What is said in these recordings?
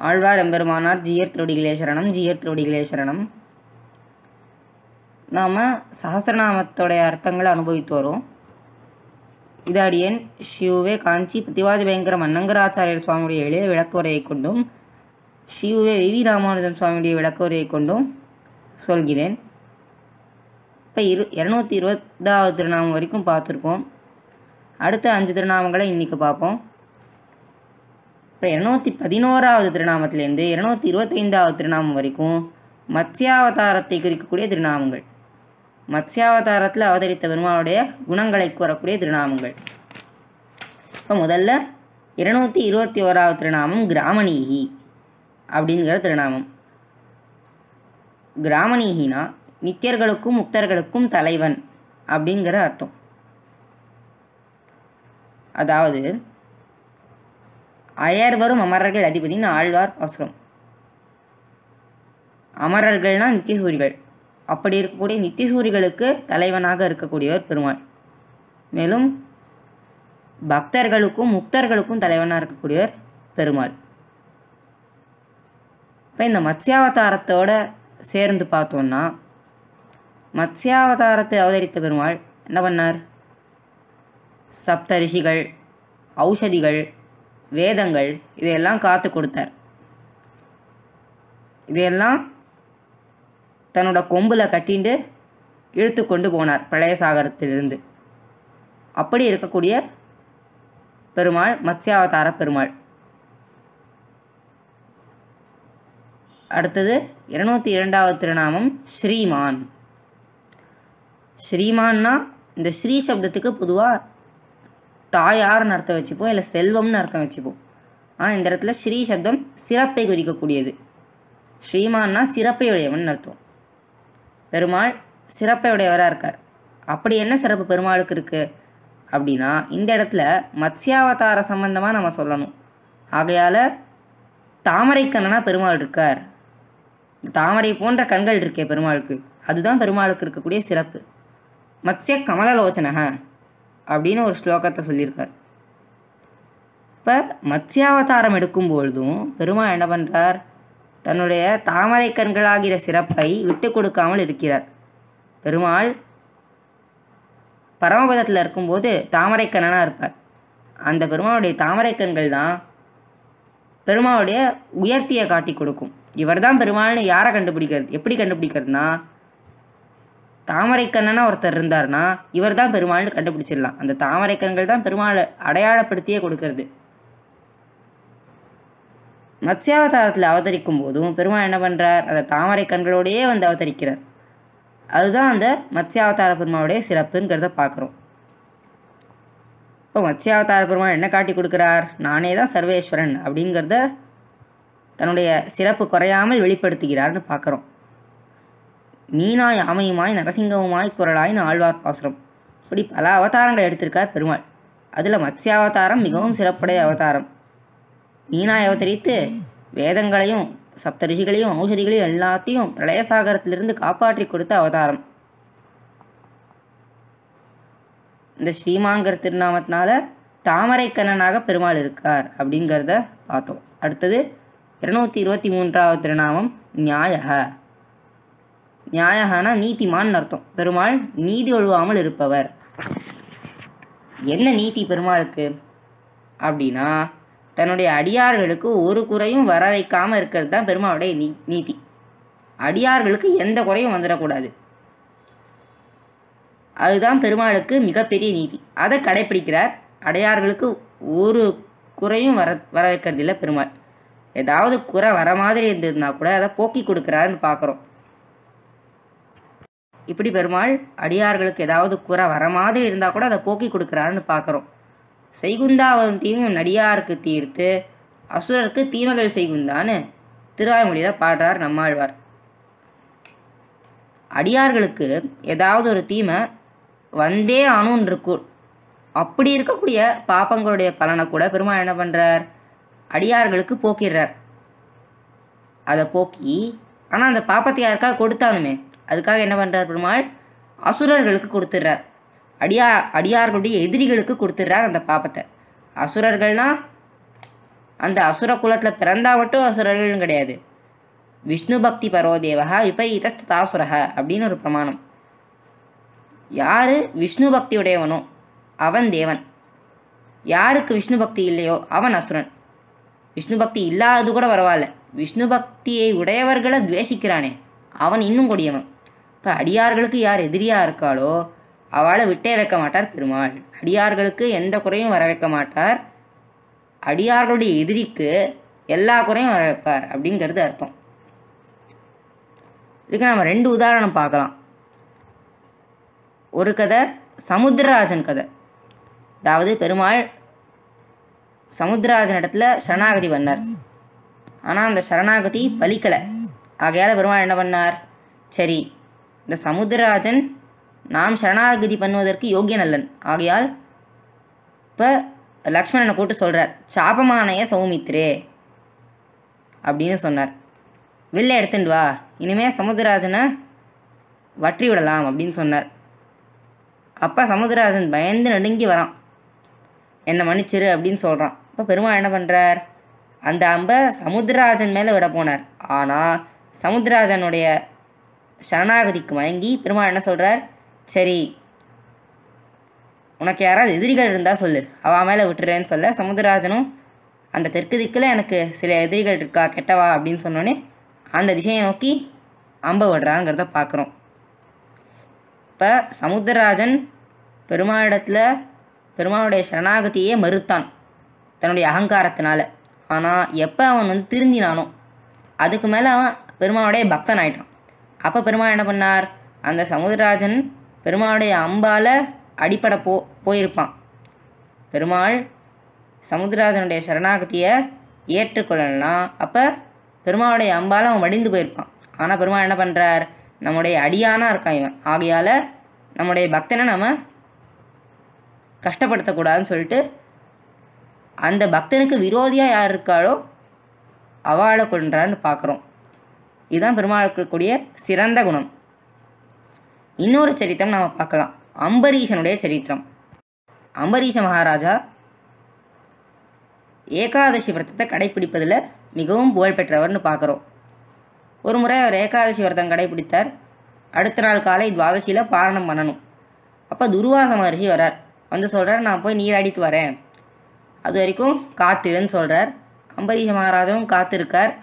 ஆழ்வார் எம்பெருமானார் ஜீயர் திருவடிகளே சரணம் ஜீயர் திருவடிகளே சரணம் நாம் சஹசிரநாமத்தோடைய அர்த்தங்களை அனுபவித்து வரோம் இது அடியேன் ஷியுவே காஞ்சி பிரதிவாதி பயங்கர மன்னங்கராச்சாரியர் சுவாமியுடைய எளிய விளக்குரையை கொண்டும் ஷியுவே வி வி ராமானுஜன் சுவாமியுடைய விளக்குரையை கொண்டும் சொல்கிறேன் இப்போ இரு இரநூத்தி இருபதாவது திருநாமம் வரைக்கும் பார்த்துருக்கோம் அடுத்த அஞ்சு திருநாமங்களை இன்றைக்கி பார்ப்போம் இப்போ இரநூத்தி பதினோராவது திருநாமத்திலேருந்து இரநூத்தி இருபத்தைந்தாவது திருநாமம் வரைக்கும் மத்ஸ்யாவதாரத்தை குறிக்கக்கூடிய திருநாமங்கள் மத்ஸ்யாவதாரத்தில் அவதரித்த பெருமாளுடைய குணங்களை கூறக்கூடிய திருநாமங்கள் இப்போ முதல்ல இருநூற்றி இருபத்தி ஓராவது திருநாமம் கிராமணீகி அப்படிங்கிற திருநாமம் கிராமணீகினா நித்தியர்களுக்கும் முக்தர்களுக்கும் தலைவன் அப்படிங்கிற அர்த்தம் அதாவது அயர்வரும் அமரர்கள் அதிபதினு ஆழ்வார் பாசுரம் அமரர்கள்னா நித்தியசூரிகள் அப்படி இருக்கக்கூடிய நித்தியசூரிகளுக்கு தலைவனாக இருக்கக்கூடியவர் பெருமாள் மேலும் பக்தர்களுக்கும் முக்தர்களுக்கும் தலைவனாக இருக்கக்கூடியவர் பெருமாள் இப்போ இந்த மத்ஸ்யாவதாரத்தோட சேர்ந்து பார்த்தோன்னா மத்ஸ்யாவதாரத்தை அவதரித்த பெருமாள் என்ன பண்ணார் சப்தரிஷிகள் ஔஷதிகள் வேதங்கள் இதையெல்லாம் காத்து கொடுத்தார் இதையெல்லாம் தன்னோட கொம்பில் கட்டிண்டு இழுத்து கொண்டு போனார் பழைய சாகரத்திலிருந்து அப்படி இருக்கக்கூடிய பெருமாள் மத்ஸ்யாவதார பெருமாள் அடுத்தது இருநூத்தி இரண்டாவது திருநாமம் ஸ்ரீமான் ஸ்ரீமான்னா இந்த ஸ்ரீ சப்தத்துக்கு பொதுவாக தாயார்னு அர்த்தம் வச்சுப்போம் இல்லை செல்வம்னு அர்த்தம் வச்சுப்போம் ஆனால் இந்த இடத்துல ஸ்ரீ சப்தம் சிறப்பை குறிக்கக்கூடியது ஸ்ரீமான்னா சிறப்பை உடையவன் அர்த்தம் பெருமாள் சிறப்பை உடையவராக இருக்கார் அப்படி என்ன சிறப்பு பெருமாளுக்கு இருக்குது அப்படின்னா இந்த இடத்துல மத்ஸ்யாவதார சம்பந்தமாக நம்ம சொல்லணும் ஆகையால் தாமரைக்கண்ணனாக பெருமாள் இருக்கார் தாமரை போன்ற கண்கள் இருக்கே பெருமாளுக்கு அதுதான் பெருமாளுக்கு இருக்கக்கூடிய சிறப்பு மத்ஸ்ய கமலலோச்சனக அப்படின்னு ஒரு ஸ்லோகத்தை சொல்லியிருக்கார் இப்போ மத்ஸ்யாவதாரம் எடுக்கும் பொழுதும் பெருமாள் என்ன பண்ணுறார் தன்னுடைய தாமரை கண்களாகிற சிறப்பை விட்டு கொடுக்காமல் இருக்கிறார் பெருமாள் பரமபதத்தில் இருக்கும்போது தாமரை கண்ணனாக இருப்பார் அந்த பெருமாளுடைய தாமரை கண்கள் தான் பெருமாளுடைய உயர்த்தியை காட்டி கொடுக்கும் இவர் தான் பெருமாள்னு யாரை கண்டுபிடிக்கிறது எப்படி கண்டுபிடிக்கிறதுனா தாமரை கண்ணனாக ஒருத்தர் இருந்தார்னா இவர் தான் பெருமாள்னு கண்டுபிடிச்சிடலாம் அந்த தாமரை கண்கள் தான் பெருமாளை அடையாளப்படுத்தியே கொடுக்கறது மத்ஸ்யாவதாரத்தில் அவதரிக்கும் போதும் பெருமாள் என்ன பண்ணுறார் அந்த தாமரை கண்களோடையே வந்து அவதரிக்கிறார் அதுதான் அந்த மத்ஸ்யாவதார பெருமாளுடைய சிறப்புங்கிறத பார்க்குறோம் இப்போ மத்ஸ்யாவதார பெருமாள் என்ன காட்டி கொடுக்குறார் நானே தான் சர்வேஸ்வரன் அப்படிங்கிறத தன்னுடைய சிறப்பு குறையாமல் வெளிப்படுத்துகிறார்னு பார்க்குறோம் மீனாய் ஆமையுமாய் நரசிங்கவுமாய் குரலாய்னு ஆழ்வார் பாசுரம் இப்படி பல அவதாரங்கள் எடுத்திருக்கார் பெருமாள் அதில் மத்ஸ்யாவதாரம் மிகவும் சிறப்புடைய அவதாரம் மீனாய் அவதரித்து வேதங்களையும் சப்தரிஷிகளையும் ஔஷதிகளையும் எல்லாத்தையும் பிரளயசாகரத்திலிருந்து காப்பாற்றி கொடுத்த அவதாரம் இந்த ஸ்ரீமான்கிற திருநாமத்தினால தாமரை கண்ணனாக பெருமாள் இருக்கார் அப்படிங்கிறத பார்த்தோம் அடுத்தது இருநூத்தி இருபத்தி மூன்றாவது திருநாமம் நியாயக நியாயகனா நீதிமான் அர்த்தம் பெருமாள் நீதி ஒழுவாமல் இருப்பவர் என்ன நீதி பெருமாளுக்கு அப்படின்னா தன்னுடைய அடியார்களுக்கு ஒரு குறையும் வர வைக்காமல் இருக்கிறது தான் பெருமாளுடைய நீ நீதி அடியார்களுக்கு எந்த குறையும் வந்துடக்கூடாது அதுதான் பெருமாளுக்கு மிகப்பெரிய நீதி அதை கடைப்பிடிக்கிறார் அடையார்களுக்கு ஒரு குறையும் வர வர வைக்கிறதில்ல பெருமாள் ஏதாவது குறை வர மாதிரி இருந்ததுன்னா கூட அதை போக்கி கொடுக்குறாருன்னு பார்க்குறோம் இப்படி பெருமாள் அடியார்களுக்கு ஏதாவது குறை வர மாதிரி இருந்தால் கூட அதை போக்கி கொடுக்குறாருன்னு பார்க்குறோம் செய்குந்தாவதும் தீமையும் நடியாருக்கு தீர்த்து அசுரருக்கு தீமைகள் செய்குந்தான்னு திருவாய்மொழியில் பாடுறார் நம்மாழ்வார் அடியார்களுக்கு ஏதாவது ஒரு தீமை வந்தே ஆனுன்னு இருக்கும் அப்படி இருக்கக்கூடிய பாப்பங்களுடைய பலனை கூட பெருமாள் என்ன பண்ணுறார் அடியார்களுக்கு போக்கிடுறார் அதை போக்கி ஆனால் அந்த பாப்பத்தை யாருக்காக கொடுத்தானுமே அதுக்காக என்ன பண்ணுறார் பெருமாள் அசுரர்களுக்கு கொடுத்துட்றார் அடியா அடியார்களுடைய எதிரிகளுக்கு கொடுத்துட்றார் அந்த பாப்பத்தை அசுரர்கள்னா அந்த அசுர குலத்தில் பிறந்தா மட்டும் அசுரர்கள்னு கிடையாது விஷ்ணு பக்தி பரோதேவா விபரீதஸ்தாசுரக அப்படின்னு ஒரு பிரமாணம் யார் விஷ்ணு பக்தி உடையவனோ அவன் தேவன் யாருக்கு விஷ்ணு பக்தி இல்லையோ அவன் அசுரன் விஷ்ணு பக்தி இல்லாதது கூட பரவாயில்ல விஷ்ணு பக்தியை உடையவர்களை துவேஷிக்கிறானே அவன் இன்னும் கொடியவன் இப்போ அடியார்களுக்கு யார் எதிரியாக இருக்காளோ அவளை விட்டே வைக்க மாட்டார் பெருமாள் அடியார்களுக்கு எந்த குறையும் வர வைக்க மாட்டார் அடியார்களுடைய எதிரிக்கு எல்லா குறையும் வர வைப்பார் அப்படிங்கிறது அர்த்தம் இதுக்கு நம்ம ரெண்டு உதாரணம் பார்க்கலாம் ஒரு கதை சமுத்திரராஜன் கதை அதாவது பெருமாள் சமுத்திரராஜன் இடத்துல சரணாகதி பண்ணார் ஆனால் அந்த சரணாகதி பலிக்கலை ஆகையால் பெருமாள் என்ன பண்ணார் சரி இந்த சமுத்திரராஜன் நாம் சரணாகதி பண்ணுவதற்கு யோகியன் அல்லன் ஆகையால் இப்போ லக்ஷ்மணனை கூப்பிட்டு சொல்கிறார் சாபமானைய சௌமித்ரே அப்படின்னு சொன்னார் வெளில எடுத்துட்டு வா இனிமேல் சமுத்திரராஜனை வற்றி விடலாம் அப்படின்னு சொன்னார் அப்போ சமுத்திரராஜன் பயந்து நடுங்கி வரான் என்னை மன்னிச்சிரு அப்படின்னு சொல்கிறான் அப்போ பெருமாள் என்ன பண்ணுறார் அந்த அம்பை சமுத்திரராஜன் மேலே விட போனார் ஆனால் சமுத்திரராஜனுடைய சரணாகதிக்கு மயங்கி பெருமாள் என்ன சொல்கிறார் சரி உனக்கு யாராவது எதிரிகள் இருந்தால் சொல்லு அவன் மேலே விட்டுறேன்னு சொல்ல சமுத்திரராஜனும் அந்த தெற்கு திக்கில் எனக்கு சில எதிரிகள் இருக்கா கெட்டவா அப்படின்னு சொன்னோன்னே அந்த திசையை நோக்கி அம்பை விடுறாங்கிறத பார்க்குறோம் இப்போ சமுத்திரராஜன் பெருமாளிடத்தில் பெருமாளுடைய சரணாகதியே மறுத்தான் தன்னுடைய அகங்காரத்தினால ஆனால் எப்போ அவன் வந்து திருந்தினானோ அதுக்கு மேலே அவன் பெருமாளுடைய பக்தன் ஆயிட்டான் அப்போ பெருமாள் என்ன பண்ணார் அந்த சமுத்திரராஜன் பெருமாளுடைய அம்பால் அடிப்பட போ போயிருப்பான் பெருமாள் சமுத்திரராஜனுடைய சரணாகதியை ஏற்றுக்கொள்ளலைன்னா அப்போ பெருமாளுடைய அம்பால் அவன் வடிந்து போயிருப்பான் ஆனால் பெருமாள் என்ன பண்ணுறார் நம்முடைய அடியானாக இருக்கான் இவன் ஆகையால் நம்முடைய பக்தனை நம்ம கஷ்டப்படுத்தக்கூடாதுன்னு சொல்லிட்டு அந்த பக்தனுக்கு விரோதியாக யார் இருக்காளோ அவளை கொன்றான்னு பார்க்குறோம் இதுதான் பெருமாளுக்கு இருக்கக்கூடிய சிறந்த குணம் இன்னொரு சரித்திரம் நாம் பார்க்கலாம் அம்பரீஷனுடைய சரித்திரம் அம்பரீஷ மகாராஜா ஏகாதசி விரதத்தை கடைப்பிடிப்பதில் மிகவும் புகழ்பெற்றவர்னு பார்க்குறோம் ஒரு முறை அவர் ஏகாதசி விரதம் கடைப்பிடித்தார் அடுத்த நாள் காலை துவாதசியில் பாரணம் பண்ணணும் அப்போ துர்வாச மகர்ஷி வரார் வந்து சொல்கிறார் நான் போய் நீராடித்து வரேன் அது வரைக்கும் காத்திருன்னு சொல்கிறார் அம்பரீஷ மகாராஜாவும் காத்திருக்கார்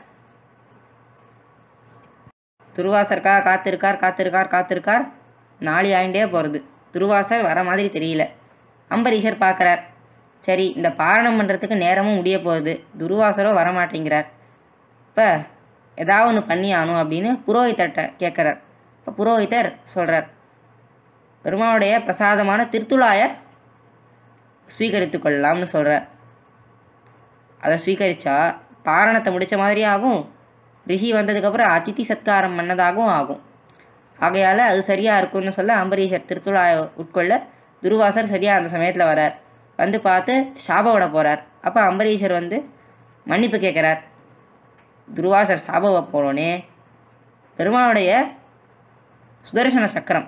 துருவாசருக்காக காத்திருக்கார் காத்திருக்கார் காத்திருக்கார் நாளை ஆயிண்டே போகிறது துருவாசர் வர மாதிரி தெரியல அம்பரீஷர் பார்க்குறார் சரி இந்த பாரணம் பண்ணுறதுக்கு நேரமும் முடிய போகுது துருவாசரோ வரமாட்டேங்கிறார் இப்போ ஏதாவது ஒன்று பண்ணி ஆகணும் அப்படின்னு புரோஹிதர்கிட்ட கேட்குறார் இப்போ புரோஹிதர் சொல்கிறார் பெருமாளுடைய பிரசாதமான திருத்துழாயை ஸ்வீகரித்து கொள்ளலாம்னு சொல்கிறார் அதை ஸ்வீகரித்தா பாரணத்தை முடித்த மாதிரி ஆகும் ரிஷி வந்ததுக்கப்புறம் அதிதி சத்காரம் பண்ணதாகவும் ஆகும் ஆகையால் அது சரியாக இருக்கும்னு சொல்ல அம்பரீஷர் திருத்துழாயை உட்கொள்ள துருவாசர் சரியாக அந்த சமயத்தில் வரார் வந்து பார்த்து சாப விட போகிறார் அப்போ அம்பரீஷர் வந்து மன்னிப்பு கேட்குறார் துருவாசர் சாப போனோடனே பெருமாளுடைய சுதர்சன சக்கரம்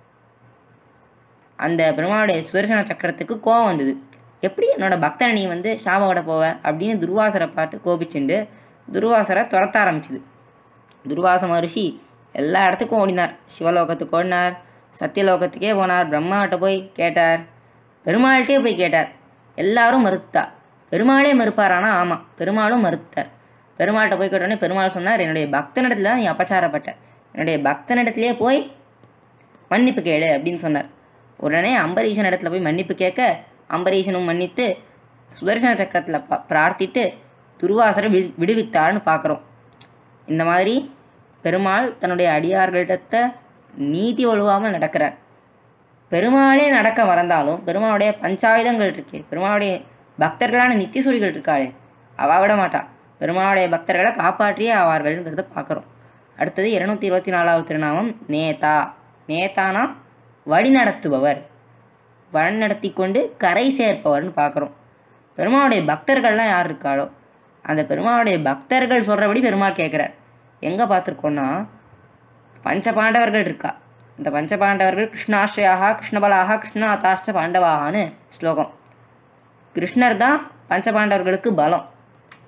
அந்த பெருமாளுடைய சுதர்சன சக்கரத்துக்கு கோபம் வந்தது எப்படி என்னோட பக்தனை நீ வந்து சாப விட போவ அப்படின்னு துர்வாசரை பார்த்து கோபிச்சுண்டு துர்வாசரை துரத்த ஆரம்பிச்சுது துர்வாச மகர்ஷி எல்லா இடத்துக்கும் ஓடினார் சிவலோகத்துக்கு ஓடினார் சத்தியலோகத்துக்கே போனார் பிரம்மாட்ட போய் கேட்டார் பெருமாள்கிட்டே போய் கேட்டார் எல்லாரும் மறுத்தா பெருமாளே மறுப்பாரானா ஆமாம் பெருமாளும் மறுத்தார் பெருமாள்கிட்ட போய் கேட்டோடனே பெருமாள் சொன்னார் என்னுடைய பக்தனிடத்துல தான் நீ அபச்சாரப்பட்ட என்னுடைய பக்தனிடத்துலேயே போய் மன்னிப்பு கேளு அப்படின்னு சொன்னார் உடனே அம்பரீஷன் இடத்துல போய் மன்னிப்பு கேட்க அம்பரீஷனும் மன்னித்து சுதர்சன சக்கரத்தில் பா பிரார்த்திட்டு துருவாசரை வி விடுவித்தார்னு பார்க்குறோம் இந்த மாதிரி பெருமாள் தன்னுடைய அடியார்களிடத்த நீதி ஒழுவாமல் நடக்கிறார் பெருமாளே நடக்க மறந்தாலும் பெருமாளுடைய பஞ்சாயுதங்கள் இருக்கே பெருமாளுடைய பக்தர்களான நித்தியசூரிகள் இருக்காளே அவ விட மாட்டா பெருமாளுடைய பக்தர்களை காப்பாற்றியே ஆவார்கள்ங்கிறத பார்க்குறோம் அடுத்தது இருநூத்தி இருபத்தி நாலாவது திருநாமம் நேதா நேதானா வழிநடத்துபவர் வழிநடத்தி கொண்டு கரை சேர்ப்பவர்னு பார்க்குறோம் பெருமாளுடைய பக்தர்கள்லாம் யார் இருக்காளோ அந்த பெருமாளுடைய பக்தர்கள் சொல்கிறபடி பெருமாள் கேட்குறார் எங்கே பார்த்துருக்கோன்னா பஞ்ச பாண்டவர்கள் இருக்கா இந்த பஞ்ச பாண்டவர்கள் கிருஷ்ணாஸ்ரயாக கிருஷ்ணபலாக கிருஷ்ணாதாஷ்ட பாண்டவாகான்னு ஸ்லோகம் கிருஷ்ணர் தான் பஞ்ச பாண்டவர்களுக்கு பலம்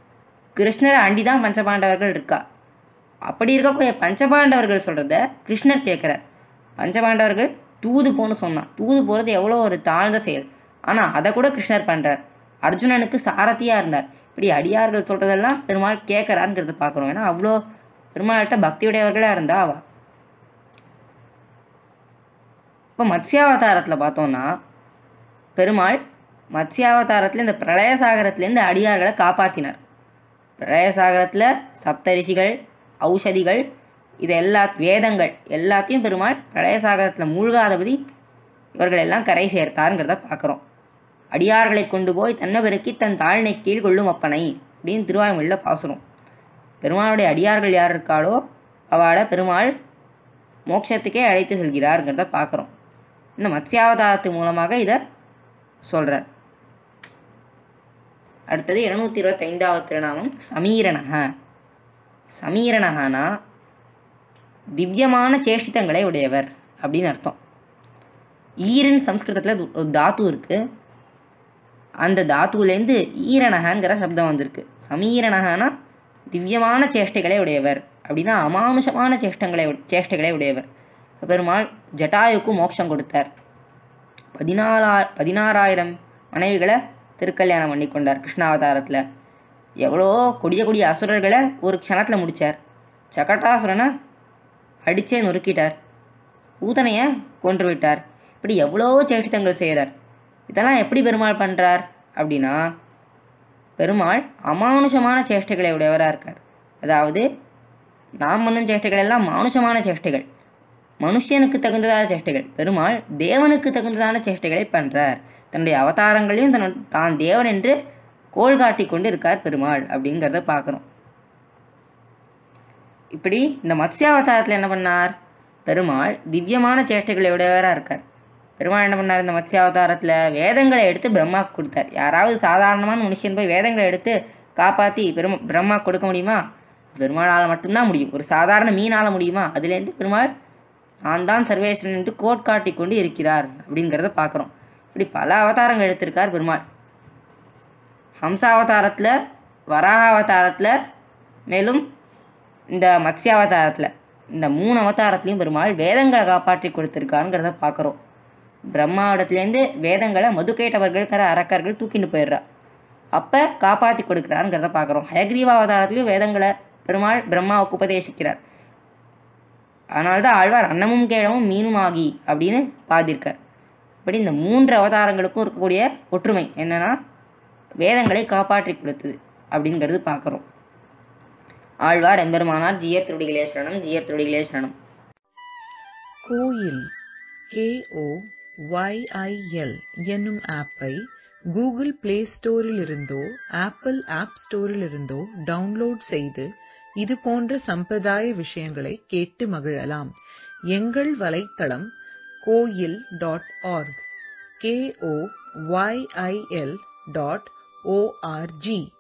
கிருஷ்ணரை அண்டி தான் பஞ்சபாண்டவர்கள் இருக்கா அப்படி இருக்கக்கூடிய பஞ்சபாண்டவர்கள் சொல்கிறத கிருஷ்ணர் கேட்குறார் பஞ்சபாண்டவர்கள் தூது போன்னு சொன்னான் தூது போகிறது எவ்வளோ ஒரு தாழ்ந்த செயல் ஆனால் அதை கூட கிருஷ்ணர் பண்ணுறார் அர்ஜுனனுக்கு சாரதியாக இருந்தார் இப்படி அடியார்கள் சொல்கிறதெல்லாம் பெருமாள் கேட்குறாருங்கிறத பார்க்குறோம் ஏன்னா அவ்வளோ பெருமாள்கிட்ட பக்தியுடையவர்களாக இருந்தா அவ இப்போ மத்ஸ்யாவதாரத்தில் பார்த்தோன்னா பெருமாள் மத்ஸ்யாவதாரத்தில் இந்த பிரளய சாகரத்துலேருந்து அடியார்களை காப்பாற்றினார் பிரளய சாகரத்தில் சப்தரிஷிகள் ஔஷதிகள் இது எல்லா வேதங்கள் எல்லாத்தையும் பெருமாள் பிரளய சாகரத்தில் மூழ்காதபடி இவர்கள் எல்லாம் கரை சேர்த்தாருங்கிறத பார்க்குறோம் அடியார்களை கொண்டு போய் தன்னை பெருக்கி தன் தாழ்னை கீழ் கொள்ளும் அப்பனை அப்படின்னு திருவாய்மொழியில் பாசுறோம் பெருமாளுடைய அடியார்கள் யார் இருக்காளோ அவளை பெருமாள் மோட்சத்துக்கே அழைத்து செல்கிறாருங்கிறத பார்க்குறோம் இந்த மத்ஸ்யாவதாரத்து மூலமாக இதை சொல்கிறார் அடுத்தது இருநூத்தி இருபத்தைந்தாவது திருநாமம் சமீரணக சமீரணகனா திவ்யமான சேஷ்டிதங்களை உடையவர் அப்படின்னு அர்த்தம் ஈரன் சம்ஸ்கிருதத்தில் ஒரு தாத்து இருக்குது அந்த தாத்துலேருந்து ஈரணகங்கிற சப்தம் வந்திருக்கு சமீரணகனா திவ்யமான சேஷ்டைகளை உடையவர் அப்படின்னா அமானுஷமான சேஷ்டங்களை சேஷ்டைகளை உடையவர் பெருமாள் ஜட்டாயுக்கு மோட்சம் கொடுத்தார் பதினாலா பதினாறாயிரம் மனைவிகளை திருக்கல்யாணம் பண்ணி கொண்டார் கிருஷ்ணாவதாரத்தில் எவ்வளோ கொடிய கொடிய அசுரர்களை ஒரு க்ஷணத்தில் முடித்தார் சகட்டாசுரனை அடித்தே நொறுக்கிட்டார் பூதனையை கொன்று விட்டார் இப்படி எவ்வளோ சேஷ்டிதங்கள் செய்கிறார் இதெல்லாம் எப்படி பெருமாள் பண்ணுறார் அப்படின்னா பெருமாள் அமானுஷமான சேஷ்டைகளை உடையவராக இருக்கார் அதாவது நாம் பண்ணும் சேஷ்டைகள் எல்லாம் மானுஷமான சேஷ்டைகள் மனுஷனுக்கு தகுந்ததான சேஷ்டைகள் பெருமாள் தேவனுக்கு தகுந்ததான சேஷ்டைகளை பண்ணுறார் தன்னுடைய அவதாரங்களையும் தன் தான் தேவன் என்று கோல் காட்டி கொண்டு இருக்கார் பெருமாள் அப்படிங்கிறத பார்க்குறோம் இப்படி இந்த மத்ஸ்யாவதாரத்தில் என்ன பண்ணார் பெருமாள் திவ்யமான சேஷ்டைகளை உடையவராக இருக்கார் பெருமாள் என்ன பண்ணார் இந்த மத்ஸ்யாவதாரத்தில் வேதங்களை எடுத்து பிரம்மா கொடுத்தார் யாராவது சாதாரணமான மனுஷன் போய் வேதங்களை எடுத்து காப்பாற்றி பெருமா பிரம்மா கொடுக்க முடியுமா பெருமாளால் மட்டும்தான் முடியும் ஒரு சாதாரண மீனால் முடியுமா அதுலேருந்து பெருமாள் நான் தான் சர்வேஸ்வரன் என்று கோட் காட்டி கொண்டு இருக்கிறார் அப்படிங்கிறத பார்க்குறோம் இப்படி பல அவதாரங்கள் எடுத்திருக்கார் பெருமாள் ஹம்சாவதாரத்தில் வராக அவதாரத்தில் மேலும் இந்த மத்ஸ்யாவதாரத்தில் இந்த மூணு அவதாரத்துலேயும் பெருமாள் வேதங்களை காப்பாற்றி கொடுத்துருக்காருங்கிறத பார்க்குறோம் பிரம்மாவிடத்துலேருந்து வேதங்களை மது கேட்டவர்கள்கிற அரக்கர்கள் தூக்கிட்டு போயிடுறா அப்போ காப்பாற்றி கொடுக்குறாருங்கிறத பார்க்குறோம் ஹயக்ரீவ அவதாரத்துலேயும் வேதங்களை பெருமாள் பிரம்மாவுக்கு உபதேசிக்கிறார் அதனால தான் ஆழ்வார் அன்னமும் கேழமும் மீனும் ஆகி அப்படின்னு பாடியிருக்கார் இப்படி இந்த மூன்று அவதாரங்களுக்கும் இருக்கக்கூடிய ஒற்றுமை என்னென்னா வேதங்களை காப்பாற்றி கொடுத்தது அப்படிங்கிறது பார்க்குறோம் ஆழ்வார் எம்பெருமானார் ஜியர் திருடிகளே சரணம் ஜியர் திருடிகளே சரணம் கோயில் கேஓ ஒய்ஐஎல் என்னும் ஆப்பை கூகுள் பிளே ஸ்டோரிலிருந்தோ ஆப்பிள் ஆப் ஸ்டோரிலிருந்தோ டவுன்லோட் செய்து இது போன்ற சம்பிரதாய விஷயங்களை கேட்டு மகிழலாம் எங்கள் வலைத்தளம் கோயில் dot org KO YIL dot O R G